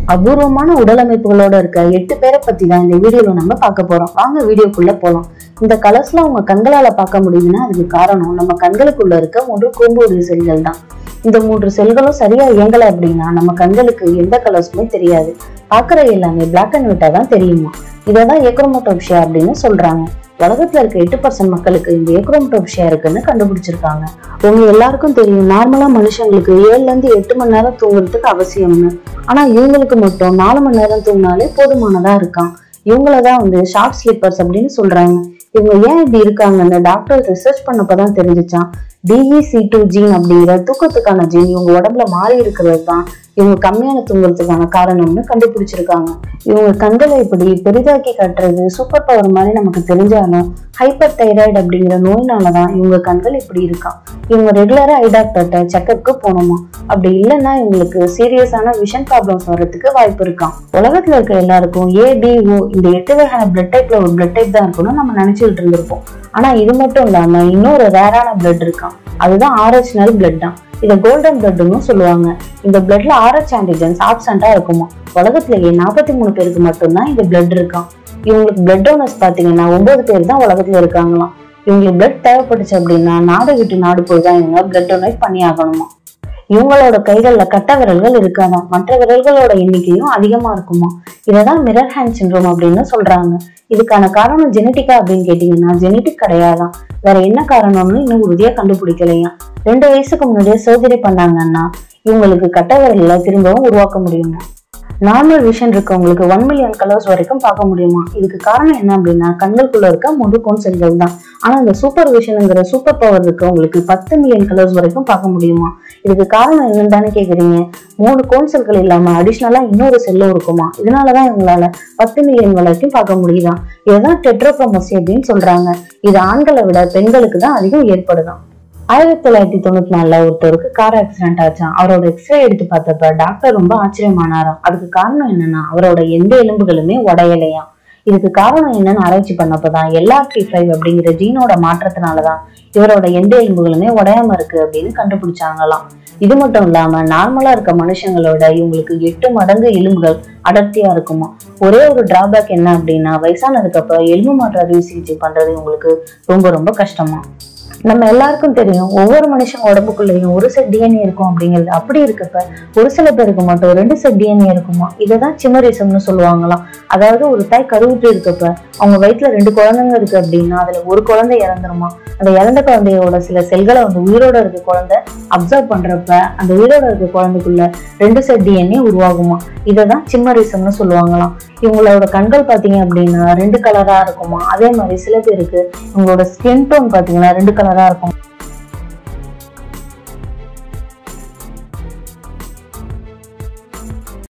அபூர்வமான உடலமைப்புகளோட இருக்க எட்டு பேரை பத்தி தான் இந்த வீடியோல நம்ம பார்க்க போறோம் வாங்க வீடியோக்குள்ள போலாம் இந்த கலர்ஸ்லாம் உங்க கண்களால பார்க்க முடியுதுன்னா அதுக்கு காரணம் நம்ம கண்களுக்குள்ள இருக்க மூன்று கூம்புடைய செல்கள் தான் இந்த மூன்று செல்களும் சரியா இயங்கல அப்படின்னா நம்ம கண்களுக்கு எந்த கலர்ஸுமே தெரியாது பார்க்குற எல்லாமே பிளாக் அண்ட் ஒயிட்டா தான் தெரியுமா இதை தான் ஏக்ரோமோட்டோப்ஷியா அப்படின்னு சொல்றாங்க உலகத்துல இருக்க எட்டு பர்சன்ட் மக்களுக்கு இந்த ஏக்ரோமோட்டோப்ஷியா இருக்குன்னு கண்டுபிடிச்சிருக்காங்க உங்க எல்லாருக்கும் தெரியும் நார்மலா மனுஷங்களுக்கு ஏழுல இருந்து எட்டு மணி நேரம் தூங்குறதுக்கு அவசியம்னு ஆனா இவங்களுக்கு மட்டும் நாலு மணி நேரம் தூங்கினாலே போதுமானதா இருக்கான் இவங்களதான் வந்து ஷார்ட் ஸ்லீப்பர்ஸ் அப்படின்னு சொல்றாங்க இவங்க ஏன் இப்படி இருக்காங்கன்னு டாக்டர் ரிசர்ச் பண்ணப்பதான் தெரிஞ்சுச்சான் டிஇசி டூ ஜீன் அப்படிங்கிற தூக்கத்துக்கான ஜீன் இவங்க உடம்புல மாறி இருக்கிறது தான் இவங்க கம்மியான தூங்குறதுக்கான காரணம்னு கண்டுபிடிச்சிருக்காங்க இவங்க கண்களை இப்படி பெரிதாக்கி காட்டுறது சூப்பர் பவர் மாதிரி நமக்கு தெரிஞ்சாலும் ஹைப்பர் தைராய்டு அப்படிங்கிற நோயினால தான் இவங்க கண்கள் இப்படி இருக்கான் இவங்க ரெகுலரா ஐ டாக்டர்கிட்ட செக்கப்க்கு போகணுமா அப்படி இல்லைன்னா இவங்களுக்கு சீரியஸான விஷன் ப்ராப்ளம்ஸ் வர்றதுக்கு வாய்ப்பு இருக்காம் உலகத்துல இருக்க எல்லாருக்கும் ஏபிஓ இந்த எட்டு வகையான பிளட் டைப்ல ஒரு பிளட் டைப் தான் இருக்கணும்னு நம்ம நினைச்சிட்டு இருந்திருப்போம் ஆனா இது மட்டும் இல்லாம இன்னொரு ரேரான பிளட் இருக்கான் அதுதான் ஆர்ஹெச்னல் பிளட் தான் இதை கோல்டன் பிளட்னு சொல்லுவாங்க இந்த பிளட்ல ஆர்ஹெச் ஆன்டிஜன்ஸ் ஆப்சண்டா இருக்குமா உலகத்திலேயே நாற்பத்தி மூணு பேருக்கு மட்டும்தான் இந்த பிளட் இருக்கான் இவங்களுக்கு பிளட் டோனர்ஸ் பாத்தீங்கன்னா ஒன்பது பேர் தான் உலகத்துல இருக்காங்களாம் இவங்களுக்கு பிளட் தேவைப்பட்டுச்சு அப்படின்னா நாடு விட்டு நாடு போய் தான் இவங்க பிளட் டொனேட் பண்ணி ஆகணுமா இவங்களோட கைகள்ல கட்ட விரல்கள் இருக்காதாம் மற்ற விரல்களோட எண்ணிக்கையும் அதிகமா இருக்குமா இததான் மிரர் ஹேண்ட் சிண்ட்ரோம் அப்படின்னு சொல்றாங்க இதுக்கான காரணம் ஜெனட்டிக்கா அப்படின்னு கேட்டீங்கன்னா ஜெனட்டிக் கிடையாதான் வேற என்ன காரணம்னு இன்னும் உறுதியா கண்டுபிடிக்கலையா ரெண்டு வயசுக்கு முன்னாடியே சர்ஜரி பண்ணாங்கன்னா இவங்களுக்கு கட்ட விரல்களை திரும்பவும் உருவாக்க முடியுமா நார்மல் விஷன் இருக்கவங்களுக்கு ஒன் மில்லியன் கலர்ஸ் வரைக்கும் பார்க்க முடியுமா இதுக்கு காரணம் என்ன அப்படின்னா கண்களுக்குள்ள இருக்க முழு கோன் செல்கள் தான் ஆனா இந்த சூப்பர் விஷனுங்கிற சூப்பர் பவர் இருக்கவங்களுக்கு பத்து மில்லியன் கலர்ஸ் வரைக்கும் பார்க்க முடியுமா இதுக்கு காரணம் என்னன்னு தானே கேக்குறீங்க மூணு கோன் செல்கள் இல்லாம அடிஷ்னலா இன்னொரு செல்லும் இருக்குமா இதனாலதான் இவங்களால பத்து மில்லியன் வரைக்கும் பார்க்க முடியுதாம் இதுதான் டெட்ரோக்ரோமோசி அப்படின்னு சொல்றாங்க இது ஆண்களை விட பெண்களுக்கு தான் அதிகம் ஏற்படுதாம் ஆயிரத்தி தொள்ளாயிரத்தி தொண்ணூத்தி நாலுல ஒருத்தருக்கு கார் ஆக்சிடென்ட் ஆச்சான் அவரோட எக்ஸ்ரே எடுத்து பார்த்தப்ப டாக்டர் ரொம்ப ஆச்சரியமானாராம் அதுக்கு காரணம் என்னன்னா அவரோட எந்த எலும்புகளுமே உடையலையாம் இதுக்கு காரணம் என்னன்னு ஆராய்ச்சி பண்ணப்பதான் எல்ஆர்டி ஃபைவ் அப்படிங்கிற ஜீனோட மாற்றத்தினாலதான் இவரோட எந்த எலும்புகளுமே உடையாம இருக்கு அப்படின்னு கண்டுபிடிச்சாங்களாம் இது மட்டும் இல்லாம நார்மலா இருக்க மனுஷங்களோட இவங்களுக்கு எட்டு மடங்கு எலும்புகள் அடர்த்தியா இருக்குமா ஒரே ஒரு டிராபேக் என்ன அப்படின்னா வயசானதுக்கு அப்புறம் எலும்பு மாற்று அறுவை சிகிச்சை பண்றது இவங்களுக்கு ரொம்ப ரொம்ப கஷ்டமா நம்ம எல்லாருக்கும் தெரியும் ஒவ்வொரு மனுஷங்க உடம்புக்குள்ளேயும் ஒரு செட் டிஎன்ஏ இருக்கும் அப்படிங்கிறது அப்படி இருக்கப்ப ஒரு சில பேருக்கு மட்டும் ரெண்டு செட் டிஎன்ஏ இருக்குமா இதைதான் சிமரிசம்னு சொல்லுவாங்களாம் அதாவது ஒரு தாய் கருவுற்று இருக்கப்ப அவங்க வயிற்றுல ரெண்டு குழந்தைங்க இருக்கு அப்படின்னா அதுல ஒரு குழந்தை இறந்துருமா அந்த இறந்த குழந்தையோட சில செல்களை வந்து உயிரோட இருக்க குழந்தை அப்சர்வ் பண்றப்ப அந்த உயிரோட இருக்க குழந்தைக்குள்ள ரெண்டு செட் டிஎன்ஏ உருவாகுமா இதைதான் சிம்மரிசம்னு சொல்லுவாங்களாம் இவங்களோட கண்கள் பாத்தீங்க அப்படின்னா ரெண்டு கலரா இருக்குமா அதே மாதிரி சில பேருக்கு இவங்களோட ஸ்கின் டோன் பாத்தீங்கன்னா ரெண்டு கலரா இருக்கும்